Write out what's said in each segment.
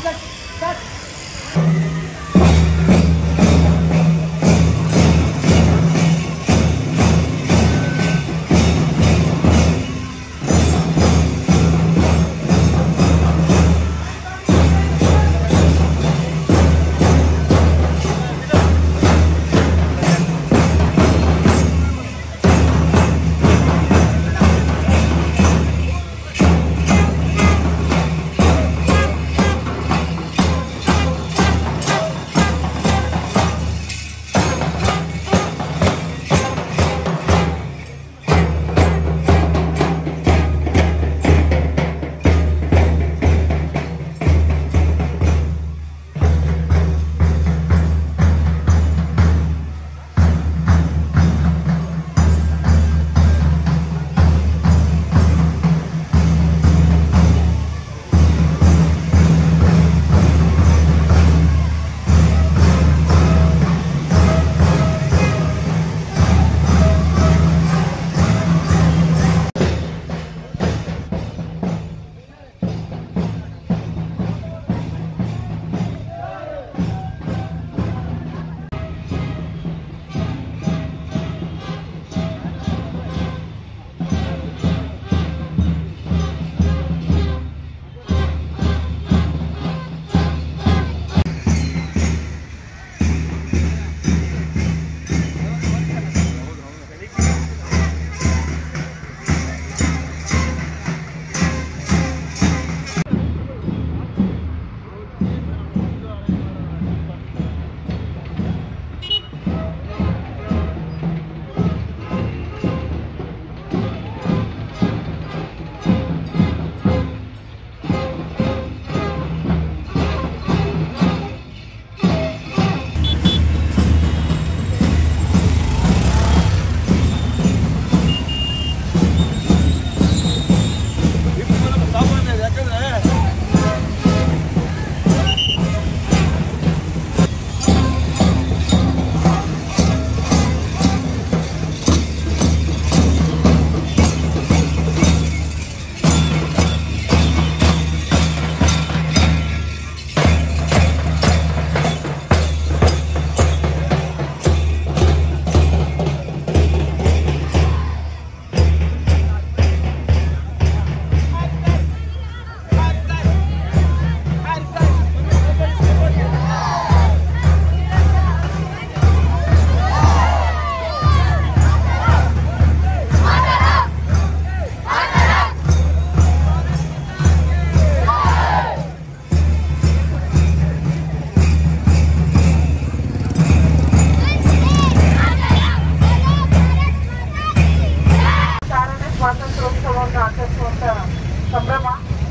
ಸಾರನೇ ಸ್ವಾತಂತ್ರ್ಯೋತ್ಸವವನ್ನು ಆಚರಿಸುವಂತ ಸಂಭ್ರಮ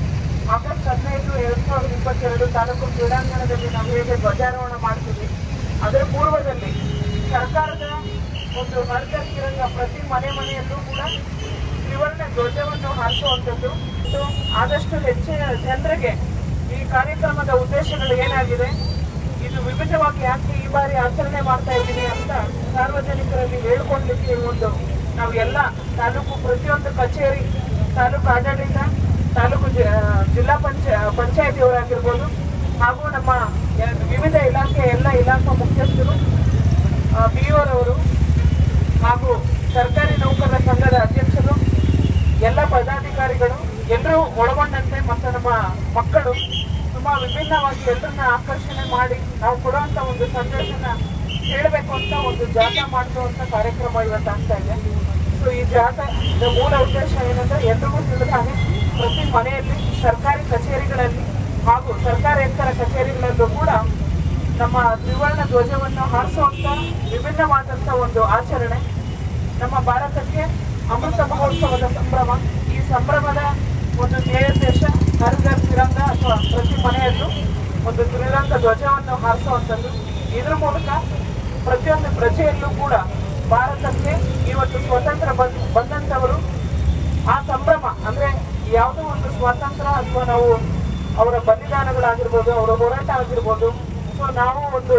ಆಗಸ್ಟ್ ಹದಿನೈದು ಎರಡ್ ಸಾವಿರದ ಇಪ್ಪತ್ತೆರಡು ತಾಲೂಕು ಕ್ರೀಡಾಂಗಣದಲ್ಲಿ ನಾವು ಹೇಗೆ ಧ್ವಜಾರೋಹಣ ಮಾಡ್ತೀವಿ ಅದರ ಪೂರ್ವದಲ್ಲಿ ಸರ್ಕಾರದ ಒಂದು ಹರ್ಗ ತಿರಂಗ ಪ್ರತಿ ಮನೆ ಮನೆಯಲ್ಲೂ ಕೂಡ ತ್ರಿವರ್ಣ ಧ್ವಜವನ್ನು ಹಾರಿಸುವಂಥದ್ದು ಮತ್ತು ಆದಷ್ಟು ಹೆಚ್ಚಿನ ಜನರಿಗೆ ಈ ಕಾರ್ಯಕ್ರಮದ ಉದ್ದೇಶಗಳು ಏನಾಗಿದೆ ಇದು ವಿಭಿನ್ನವಾಗಿ ಯಾಕೆ ಈ ಬಾರಿ ಆಚರಣೆ ಮಾಡ್ತಾ ಇದ್ದೀನಿ ಅಂತ ಸಾರ್ವಜನಿಕರಲ್ಲಿ ಹೇಳ್ಕೊಡ್ಲಿಕ್ಕೆ ಒಂದು ನಾವು ಎಲ್ಲ ತಾಲೂಕು ಪ್ರತಿಯೊಂದು ಕಚೇರಿ ತಾಲೂಕು ಆಡಳಿತ ತಾಲೂಕು ಜಿ- ಜಿಲ್ಲಾ ಪಂಚ ಪಂಚಾಯತಿಯವರಾಗಿರ್ಬೋದು ಹಾಗೂ ನಮ್ಮ ಎ- ವಿವಿಧ ಇಲಾಖೆ ಎಲ್ಲ ಇಲಾಖಾ ಮುಖ್ಯಸ್ಥರು ಬಿ ರವರು ಹಾಗೂ ಸರ್ಕಾರಿ ನೌಕರರ ಸಂಘದ ಅಧ್ಯಕ್ಷರು ಎಲ್ಲ ಪದಾಧಿಕಾರಿಗಳು ಎಲ್ಲರೂ ಒಳಗೊಂಡಂತೆ ಮತ್ತು ನಮ್ಮ ಮಕ್ಕಳು ತುಂಬಾ ವಿಭಿನ್ನವಾಗಿ ಎಲ್ಲರನ್ನ ಆಕರ್ಷಣೆ ಮಾಡಿ ನಾವು ಕೊಡುವಂತ ಒಂದು ಸಂದೇಶನ ಹೇಳಬೇಕು ಅಂತ ಒಂದು ಜಾಥಾ ಮಾಡಿಸುವಂತ ಕಾರ್ಯಕ್ರಮ ಇವತ್ತು ಆಗ್ತಾ ಇದೆ ಸೊ ಈ ಜಾಥಾದ ಮೂಲ ಉದ್ದೇಶ ಏನಂದ್ರೆ ಎಲ್ರಿಗೂ ತಿಳಿದ ಹಾಗೆ ಪ್ರತಿ ಮನೆಯಲ್ಲಿ ಸರ್ಕಾರಿ ಕಚೇರಿಗಳಲ್ಲಿ ಹಾಗೂ ಸರ್ಕಾರೇತರ ಕಚೇರಿಗಳಲ್ಲೂ ಕೂಡ ನಮ್ಮ ತ್ರಿವರ್ಣ ಧ್ವಜವನ್ನು ಹಾರಿಸುವಂತ ವಿಭಿನ್ನವಾದಂತ ಒಂದು ಆಚರಣೆ ನಮ್ಮ ಭಾರತಕ್ಕೆ ಅಮೃತ ಮಹೋತ್ಸವದ ಸಂಭ್ರಮ ಈ ಸಂಭ್ರಮದ ಒಂದು ಧ್ಯೇಯೋದ್ದೇಶ ಹರ್ ಘರ್ ತಿರಂಗ ಅಥವಾ ಪ್ರತಿ ಮನೆಯಲ್ಲೂ ಒಂದು ತ್ರಿರಂಗ ಧ್ವಜವನ್ನು ಹಾರಿಸುವಂಥದ್ದು ಇದ್ರ ಮೂಲಕ ಪ್ರತಿಯೊಂದು ಪ್ರಜೆಯಲ್ಲೂ ಕೂಡ ಭಾರತಕ್ಕೆ ಇವತ್ತು ಸ್ವತಂತ್ರ ಬಂದ್ ಬಂದಂತವರು ಆ ಸಂಭ್ರಮ ಅಂದ್ರೆ ಯಾವುದೋ ಒಂದು ಸ್ವಾತಂತ್ರ್ಯ ಅಥವಾ ನಾವು ಅವರ ಬಲಿದಾನಗಳಾಗಿರ್ಬೋದು ಅವರ ಹೋರಾಟ ಆಗಿರ್ಬೋದು ಸೊ ನಾವು ಒಂದು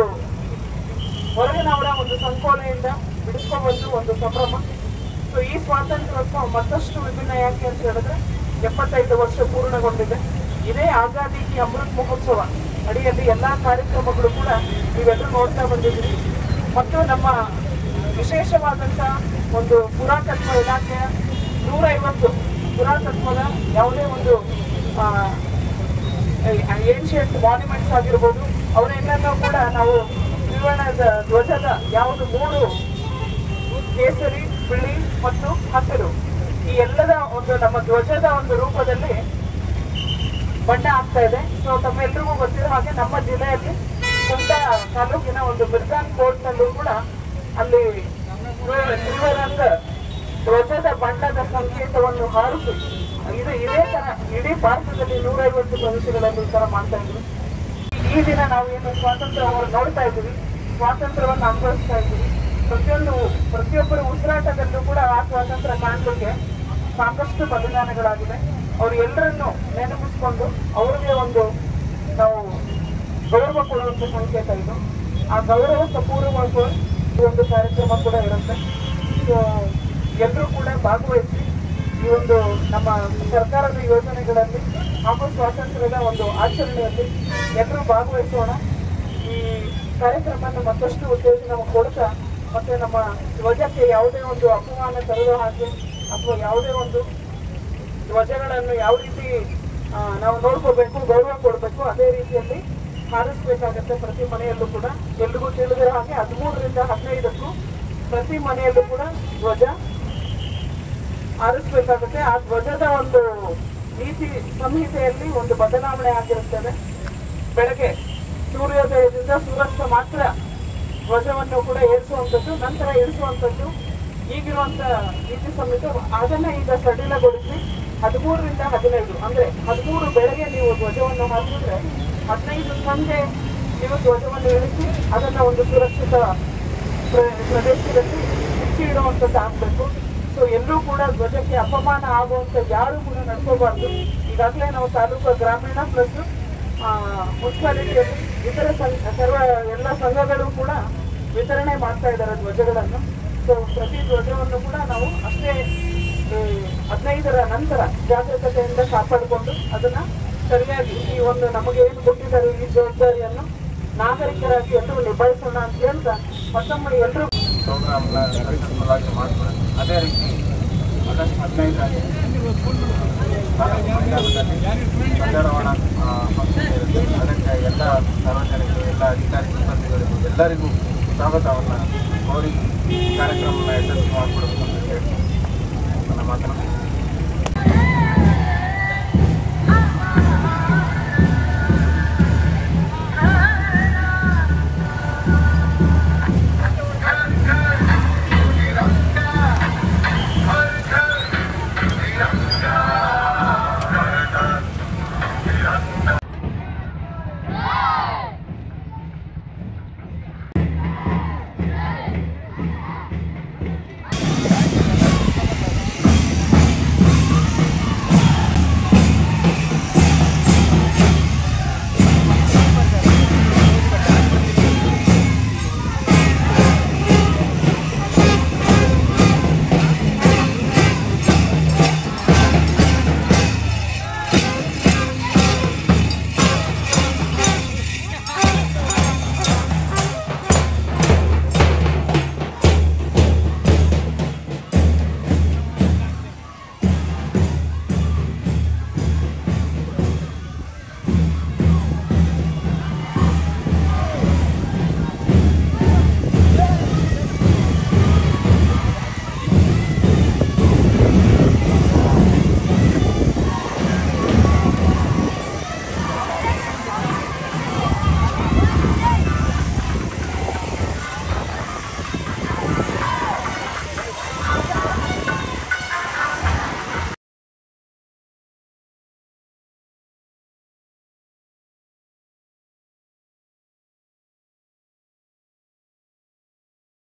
ಹೊರಗಿನವರ ಒಂದು ಸಂಕೋಲೆಯಿಂದ ಬಿಡಿಸ್ಕೊಂಡ್ಬಂದು ಒಂದು ಸಂಭ್ರಮ ಸೊ ಈ ಸ್ವಾತಂತ್ರ್ಯೋತ್ಸವ ಮತ್ತಷ್ಟು ವಿಭಿನ್ನ ಯಾಕೆ ಅಂತ ಹೇಳಿದ್ರೆ ಎಪ್ಪತ್ತೈದು ವರ್ಷ ಪೂರ್ಣಗೊಂಡಿದೆ ಇದೇ ಆಜಾದಿ ಕಿ ಅಮೃತ್ ಮಹೋತ್ಸವ ಅಡಿಯಲ್ಲಿ ಎಲ್ಲಾ ಕಾರ್ಯಕ್ರಮಗಳು ಕೂಡ ನೀವೆಲ್ಲರೂ ನೋಡ್ತಾ ಬಂದಿದ್ದೀರಿ ಮತ್ತು ನಮ್ಮ ವಿಶೇಷವಾದಂತ ಒಂದು ಪುರಾತತ್ವ ಇಲಾಖೆಯ ನೂರೈವತ್ತು ಪುರಾತತ್ವದ ಯಾವುದೇ ಒಂದು ಏನ್ಷಿಯಂಟ್ ಮಾನ್ಯುಮೆಂಟ್ಸ್ ಆಗಿರ್ಬೋದು ಅವರೆಲ್ಲನೂ ಕೂಡ ನಾವು ತ್ರಿವರ್ಣದ ಧ್ವಜದ ಯಾವುದು ಮೂರು ಕೇಸರಿ ಬಿಳಿ ಮತ್ತು ಹಸಿರು ಈ ಎಲ್ಲದ ಒಂದು ನಮ್ಮ ಧ್ವಜದ ಒಂದು ರೂಪದಲ್ಲಿ ಬಣ್ಣ ಆಗ್ತಾ ಇದೆ ಸೊ ತಮ್ಮೆಲ್ಲರಿಗೂ ಗೊತ್ತಿರೋ ಹಾಗೆ ನಮ್ಮ ಜಿಲ್ಲೆಯಲ್ಲಿ ಕುಮಟಾ ತಾಲೂಕಿನ ಒಂದು ಮಿರ್ಜಾನ್ ಕೋರ್ಟ್ ನಲ್ಲೂ ಕೂಡ ಅಲ್ಲಿ ತ್ರಿವರಂಗ ಧ್ವಜದ ಬಣ್ಣದ ಸಂಕೇತವನ್ನು ಹಾರಿಸಿ ಇದು ಇದೇ ತರ ಇಡೀ ಭಾರತದಲ್ಲಿ ನೂರೈವತ್ತು ಪ್ರದೇಶಗಳಲ್ಲಿ ಈ ತರ ಮಾಡ್ತಾ ಇದ್ರು ಈ ದಿನ ನಾವು ಏನು ಸ್ವಾತಂತ್ರ್ಯ ಅವರು ನೋಡ್ತಾ ಇದ್ದೀವಿ ಸ್ವಾತಂತ್ರ್ಯವನ್ನು ಅನುಭವಿಸ್ತಾ ಇದ್ದೀವಿ ಪ್ರತಿಯೊಂದು ಪ್ರತಿಯೊಬ್ಬರ ಉಸಿರಾಟದಲ್ಲೂ ಕೂಡ ಆ ಸ್ವಾತಂತ್ರ್ಯ ಕಾಣಲಿಕ್ಕೆ ಸಾಕಷ್ಟು ಬಲಿದಾನಗಳಾಗಿದೆ ಅವ್ರು ಎಲ್ಲರನ್ನು ನೆನಪಿಸ್ಕೊಂಡು ಅವ್ರಿಗೆ ಒಂದು ನಾವು ಗೌರವ ಕೊಡುವಂತ ಸಂಕೇತ ಇದು ಆ ಗೌರವಕ್ಕೆ ಪೂರ್ವವಾಗಿ ಈ ಒಂದು ಕಾರ್ಯಕ್ರಮ ಕೂಡ ಇರುತ್ತೆ ಸೊ ಎಲ್ಲರೂ ಕೂಡ ಭಾಗವಹಿಸಿ ಈ ಒಂದು ನಮ್ಮ ಸರ್ಕಾರದ ಯೋಜನೆಗಳಲ್ಲಿ ಹಾಗೂ ಸ್ವಾತಂತ್ರ್ಯದ ಒಂದು ಆಚರಣೆಯಲ್ಲಿ ಎಲ್ಲರೂ ಭಾಗವಹಿಸೋಣ ಈ ಕಾರ್ಯಕ್ರಮವನ್ನು ಮತ್ತಷ್ಟು ಉತ್ತೇಜನ ಕೊಡ್ತಾ ಮತ್ತೆ ನಮ್ಮ ಧ್ವಜಕ್ಕೆ ಯಾವುದೇ ಒಂದು ಅಪಮಾನ ತರುವ ಹಾಗೆ ಅಥವಾ ಯಾವುದೇ ಒಂದು ಧ್ವಜಗಳನ್ನು ಯಾವ ರೀತಿ ಆ, ನಾವು ನೋಡ್ಕೋಬೇಕು ಗೌರವ ಕೊಡಬೇಕು ಅದೇ ರೀತಿಯಲ್ಲಿ ಹಾರಿಸ್ಬೇಕಾಗತ್ತೆ ಪ್ರತಿ ಮನೆಯಲ್ಲೂ ಕೂಡ ಎಲ್ರಿಗೂ ತಿಳಿದಿರೋ ಹಾಗೆ ಹದಿಮೂರರಿಂದ ಹದಿನೈದಕ್ಕೂ ಪ್ರತಿ ಮನೆಯಲ್ಲೂ ಕೂಡ ಧ್ವಜ ಹಾರಿಸ್ಬೇಕಾಗುತ್ತೆ ಆ ಧ್ವಜದ ಒಂದು ನೀತಿ ಸಂಹಿತೆಯಲ್ಲಿ ಒಂದು ಬದಲಾವಣೆ ಆಗಿರುತ್ತದೆ ಬೆಳಗ್ಗೆ ಸೂರ್ಯೋದಯದಿಂದ ಸೂರ್ಯಾಸ್ತ ಮಾತ್ರ ಧ್ವಜವನ್ನು ಕೂಡ ಏರಿಸುವಂಥದ್ದು ನಂತರ ಇಳಿಸುವಂಥದ್ದು ಈಗಿರುವಂತ ನೀತಿ ಸಂಹಿತೆ ಅದನ್ನ ಈಗ ಸಡಿಲಗೊಳಿಸಿ ಹದಿಮೂರರಿಂದ ಹದಿನೈದು ಅಂದ್ರೆ ಹದಿಮೂರು ಬೆಳಗ್ಗೆ ನೀವು ಧ್ವಜವನ್ನು ಹಾಕಿದ್ರೆ ಹದಿನೈದು ಸಂಜೆ ನೀವು ಧ್ವಜವನ್ನು ಇಳಿಸಿ ಅದನ್ನ ಒಂದು ಸುರಕ್ಷಿತ ಪ್ರ- ಪ್ರದೇಶದಲ್ಲಿ ಬಿಚ್ಚಿ ಇಡುವಂಥದ್ದು ಆಗ್ಬೇಕು ಸೊ ಎಲ್ಲರೂ ಕೂಡ ಧ್ವಜಕ್ಕೆ ಅಪಮಾನ ಆಗುವಂತ ಯಾರು ಕೂಡ ನಡ್ಕೋಬಾರ್ದು ಈಗಾಗಲೇ ನಾವು ತಾಲೂಕು ಗ್ರಾಮೀಣ ಪ್ಲಸ್ ಮುನ್ಸಿಪಾಲಿಟಿಯಲ್ಲಿ ಇತರ ಸಂಘ ಸರ್ವ ಎಲ್ಲ ಸಂಘಗಳು ಕೂಡ ವಿತರಣೆ ಮಾಡ್ತಾ ಇದ್ದಾರೆ ಧ್ವಜಗಳನ್ನು ಸೊ ಪ್ರತಿ ಧ್ವಜವನ್ನು ಕೂಡ ನಾವು ಅಷ್ಟೇ ಈ ಹದಿನೈದರ ನಂತರ ಜಾಗೃತತೆಯಿಂದ ಕಾಪಾಡಿಕೊಂಡು ಅದನ್ನ ಸರಿಯಾಗಿ ಈ ಒಂದು ನಮಗೆ ಏನು ಕೊಟ್ಟಿದ್ದಾರೆ ಈ ಜವಾಬ್ದಾರಿಯನ್ನು ನಾಗರಿಕರಾಗಿ ಎಲ್ಲರೂ ನಿಭಾಯಿಸೋಣ ಅಂತ ಹೇಳ್ತಾ ಮತ್ತೊಮ್ಮೆ ಎಲ್ಲರೂ ಪ್ರೋಗ್ರಾಮ್ನ ಸಕ್ಸಸ್ಫುಲ್ ಮಾಡ್ತಾರೆ ಅದೇ ರೀತಿ ಆಗಸ್ಟ್ ಹದಿನೈದರಲ್ಲಿ ಧ್ವಜಾರೋಹಣ ಫಂಕ್ಷನ್ ಇರುತ್ತೆ ಅದಕ್ಕೆ ಎಲ್ಲ ಸಾರ್ವಜನಿಕರು ಎಲ್ಲ ಅಧಿಕಾರಿ ಸಿಬ್ಬಂದಿಗಳಿಗೂ ಎಲ್ಲರಿಗೂ ಸ್ವಾಗತವನ್ನು ಕೋರಿ ಈ ಕಾರ್ಯಕ್ರಮವನ್ನು ಯಶಸ್ವಿ ಮಾಡಿಕೊಡಬೇಕು ಅಂತ ಹೇಳಿ ನನ್ನ ಮಾತನ್ನು